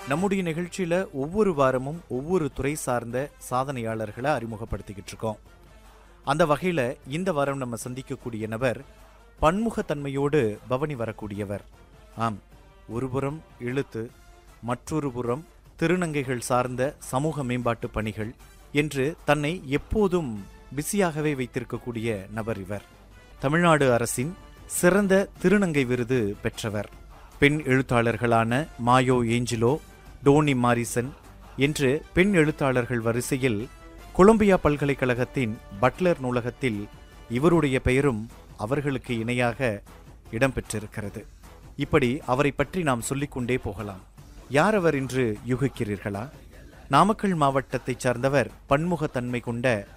நம்முடைய நிகழ்ச்சியில ஒவ்வொரு வாரமும் ஒவ்வொரு துறை சார்ந்த சாதனையாளர்களை அறிமுகப்படுத்திக்கிட்டு இருக்கோம் அந்த வகையில இந்த வாரம் நம்ம சந்திக்கக்கூடிய நபர் பன்முகத்தன்மையோடு பவனி வரக்கூடியவர் ஆம் ஒருபுறம் எழுத்து மற்றொரு புறம் திருநங்கைகள் சார்ந்த சமூக மேம்பாட்டு பணிகள் என்று தன்னை எப்போதும் பிஸியாகவே வைத்திருக்கக்கூடிய நபர் இவர் தமிழ்நாடு அரசின் சிறந்த திருநங்கை விருது பெற்றவர் பெண் எழுத்தாளர்களான மாயோ ஏஞ்சிலோ டோனி மாரிசன் என்று பெண் எழுத்தாளர்கள் வரிசையில் கொலம்பியா பல்கலைக்கழகத்தின் பட்லர் நூலகத்தில் இவருடைய பெயரும் அவர்களுக்கு இணையாக இடம்பெற்றிருக்கிறது இப்படி அவரை பற்றி நாம் சொல்லிக்கொண்டே போகலாம் யார் அவர் என்று யூகிக்கிறீர்களா நாமக்கல் மாவட்டத்தைச் சார்ந்தவர் பன்முகத்தன்மை கொண்ட